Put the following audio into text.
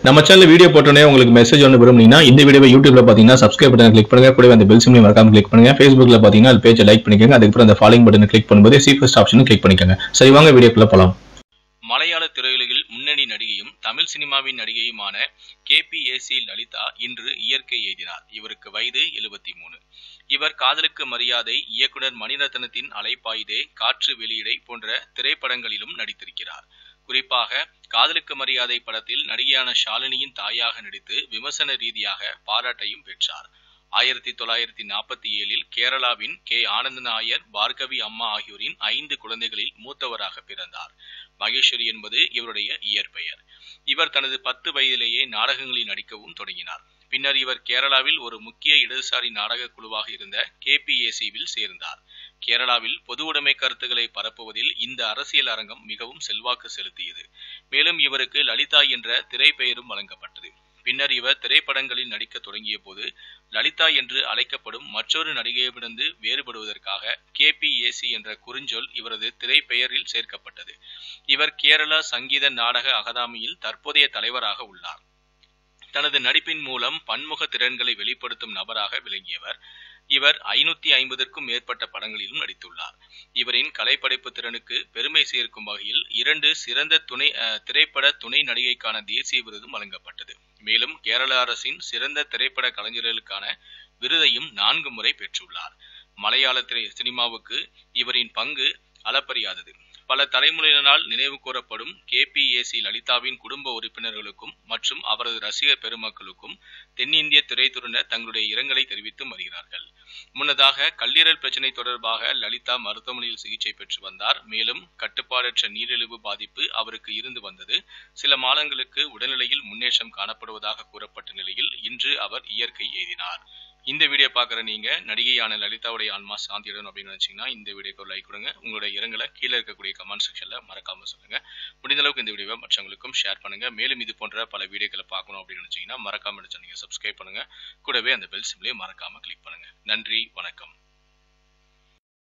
நம்ம channel video போட்டோன்னே உங்களுக்கு மெசேஜ் ஒன்று விரும்புனீங்கன்னா இந்த வீடியோவை யூடியூப்ல பார்த்தீங்கன்னா சப்ஸ்கிரைப் பட்டன் கிளிக் பண்ணுங்க கூடவே அந்த பெல் சிம்லையும் மறக்காம கிளிக் பண்ணுங்க ஃபேஸ்புக்ல பார்த்தீங்கன்னா அது பேஜை லைக் பண்ணிக்கோங்க அதுக்கப்புறம் அந்த ஃபாலோயிங் பட்டனை கிளிக் பண்ணும்போது சி ஃபர்ஸ்ட் ஆப்ஷனும் கிளிக் பண்ணிக்கோங்க சரி வாங்க வீடியோக்குள்ள போலாம் மலையாள திரையுலகில் முன்னணி நடிகையும் தமிழ் சினிமாவின் நடிகையுமான கேபிஏசி லலிதா இன்று இயற்கை எய்தினார் இவருக்கு வயது எழுபத்தி மூணு இவர் காதலுக்கு மரியாதை இயக்குனர் மணிரத்னத்தின் அலைப்பாயுதே காற்று வெளியிடை போன்ற திரைப்படங்களிலும் நடித்திருக்கிறார் குறிப்பாக காதலுக்கு மரியாதை படத்தில் நடிகையான ஷாலினியின் தாயாக நடித்து விமர்சன ரீதியாக பாராட்டையும் பெற்றார் ஆயிரத்தி தொள்ளாயிரத்தி நாற்பத்தி ஏழில் கேரளாவின் கே ஆனந்த நாயர் பார்கவி அம்மா ஆகியோரின் ஐந்து குழந்தைகளில் மூத்தவராக பிறந்தார் மகேஸ்வரி என்பது இவருடைய இயற்பெயர் இவர் தனது பத்து வயதிலேயே நாடகங்களில் நடிக்கவும் தொடங்கினார் பின்னர் இவர் கேரளாவில் ஒரு முக்கிய இடதுசாரி நாடக குழுவாக இருந்த கேபிஏசிவில் சேர்ந்தார் கேரளாவில் பொது உடைமை கருத்துக்களை பரப்புவதில் இந்த அரசியல் அரங்கம் மிகவும் செல்வாக்கு செலுத்தியது மேலும் இவருக்கு லலிதா என்ற திரைப்பெயரும் வழங்கப்பட்டது பின்னர் இவர் திரைப்படங்களில் நடிக்க தொடங்கிய போது லலிதா என்று அழைக்கப்படும் மற்றொரு நடிகையிடமிருந்து வேறுபடுவதற்காக கேபிஏசி என்ற குறுஞ்சொல் இவரது திரைப்பெயரில் சேர்க்கப்பட்டது இவர் கேரளா சங்கீத நாடக அகாதமியில் தற்போதைய தலைவராக உள்ளார் தனது நடிப்பின் மூலம் பன்முக திறன்களை வெளிப்படுத்தும் நபராக விளங்கியவர் இவர் ஐநூத்தி ஐம்பதற்கும் மேற்பட்ட படங்களிலும் நடித்துள்ளார் இவரின் கலைப்படைப்பு திறனுக்கு பெருமை சேர்க்கும் வகையில் இரண்டு சிறந்த துணை அஹ், திரைப்பட துணை நடிகைக்கான தேசிய விருதும் வழங்கப்பட்டது மேலும் கேரள அரசின் சிறந்த திரைப்பட கலைஞர்களுக்கான விருதையும் நான்கு முறை பெற்றுள்ளார் மலையாள திரை சினிமாவுக்கு இவரின் பங்கு அளப்பரியாதது பல தலைமுறையினரால் நினைவு கூறப்படும் கேபிஏசி லலிதாவின் குடும்ப உறுப்பினர்களுக்கும் மற்றும் அவரது ரசிகர் பெருமக்களுக்கும் தென்னிந்திய திரைத்துறையினர் தங்களுடைய இரங்கலை தெரிவித்து வருகிறார்கள் முன்னதாக கல்லீரல் பிரச்சினை தொடர்பாக லலிதா மருத்துவமனையில் சிகிச்சை பெற்று வந்தார் மேலும் கட்டுப்பாடற்ற நீரிழிவு பாதிப்பு அவருக்கு இருந்து வந்தது சில மாதங்களுக்கு உடல்நிலையில் முன்னேற்றம் காணப்படுவதாக கூறப்பட்ட நிலையில் இன்று அவர் இயற்கை எய்தினார் இந்த வீடியோ பார்க்குற நீங்க நடிகையான லலிதாவுடைய ஆன்மா சாந்தியிடணும் அப்படின்னு நினைச்சீங்கன்னா இந்த வீடியோக்கு லைக் கொடுங்க உங்களுடைய இரங்கலை கீழே இருக்கக்கூடிய கமெண்ட் செக்ஷன்ல மறக்காம சொல்லுங்க முடிந்த அளவுக்கு இந்த வீடியோவை மற்றவங்களுக்கும் ஷேர் பண்ணுங்க மேலும் இது போன்ற பல வீடியோக்களை பார்க்கணும் அப்படின்னு நினைச்சீங்கன்னா மறக்காம நினைச்சா நீங்க சப்ஸ்கிரைப் பண்ணுங்க கூடவே அந்த பெல் சிம்லையும் மறக்காம கிளிக் பண்ணுங்க நன்றி வணக்கம்